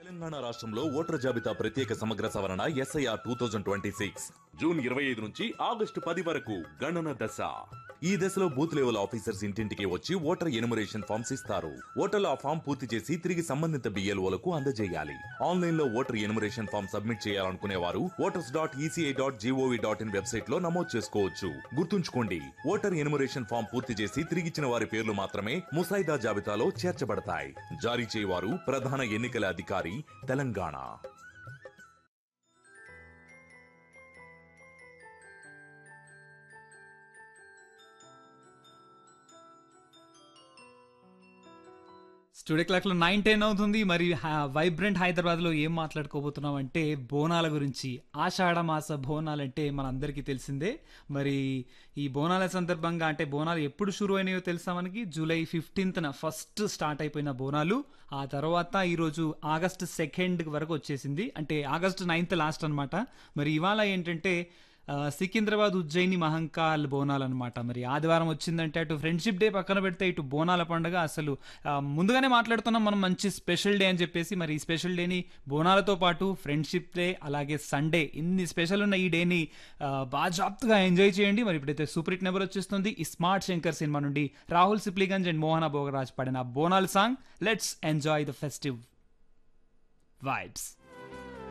తెలంగాణ రాష్ట్రంలో ఓటర్ జాబితా ప్రత్యేక సమగ్ర సవరణ SIR two thousand twenty six June ఇరవై ఐదు నుంచి ఆగస్టు పది వరకు గణన దశ ఈ దశలో బూత్ లెవెల్ ఆఫీసర్స్ ఇంటింటికి వచ్చి ఓటర్ ఎనుమరేషన్ ఫామ్స్ ఇస్తారు ఓటర్లు ఆ ఫామ్ పూర్తి చేసి తిరిగి సంబంధిత బిఎల్ఓలకు అందజేయాలి ఆన్లైన్ లో ఓటర్ ఎనుమరేషన్ ఫామ్ సబ్మిట్ చేయాలనుకునే వారు voters dot ECI dot GOV dot in website లో నమోదు చేసుకోవచ్చు గుర్తుంచుకోండి ఓటర్ ఎనుమరేషన్ ఫామ్ పూర్తి చేసి తిరిగిచ్చిన వారి పేర్లు మాత్రమే ముసాయిదా జాబితాలో చేర్చబడతాయి జారీ చేయవారు ప్రధాన ఎన్నికల అధికారి తెలంగాణ స్టూడియో క్లాక్లో నైన్ టెన్ అవుతుంది మరి వైబ్రెంట్ హైదరాబాద్లో ఏం మాట్లాడుకోబోతున్నాం అంటే బోనాల గురించి ఆషాఢ మాస బోనాలు అంటే మనందరికీ తెలిసిందే మరి ఈ బోనాల సందర్భంగా అంటే బోనాలు ఎప్పుడు షురు అయినాయో తెలుసా మనకి జూలై ఫిఫ్టీన్త్న ఫస్ట్ స్టార్ట్ అయిపోయిన బోనాలు ఆ తర్వాత ఈరోజు ఆగస్ట్ సెకండ్ వరకు వచ్చేసింది అంటే ఆగస్ట్ నైన్త్ లాస్ట్ అన్నమాట మరి ఇవాళ ఏంటంటే ఆ, సికింద్రాబాద్ ఉజ్జయిని మహంకాల్ బోనాలు అనమాట మరి ఆదివారం వచ్చిందంటే అటు ఫ్రెండ్షిప్ డే పక్కన పెడితే ఇటు బోనాల పండుగ అసలు ఆ, ముందుగానే మాట్లాడుతున్నాం మనం మంచి స్పెషల్ డే అని చెప్పేసి మరి ఈ స్పెషల్ డేని బోనాలతో పాటు ఫ్రెండ్షిప్ డే అలాగే సండే ఇన్ని స్పెషల్ ఉన్న ఈ డేని ఆ, బాజాప్తుగా ఎంజాయ్ చేయండి మరి ఇప్పుడైతే సూపర్ హిట్ నెంబర్ వచ్చేస్తుంది ఈ స్మార్ట్ శంకర్ సినిమా నుండి రాహుల్ సిప్లిగంజ్ అండ్ మోహన భోగరాజ్ పాడిన Bonal song let's enjoy the festive vibes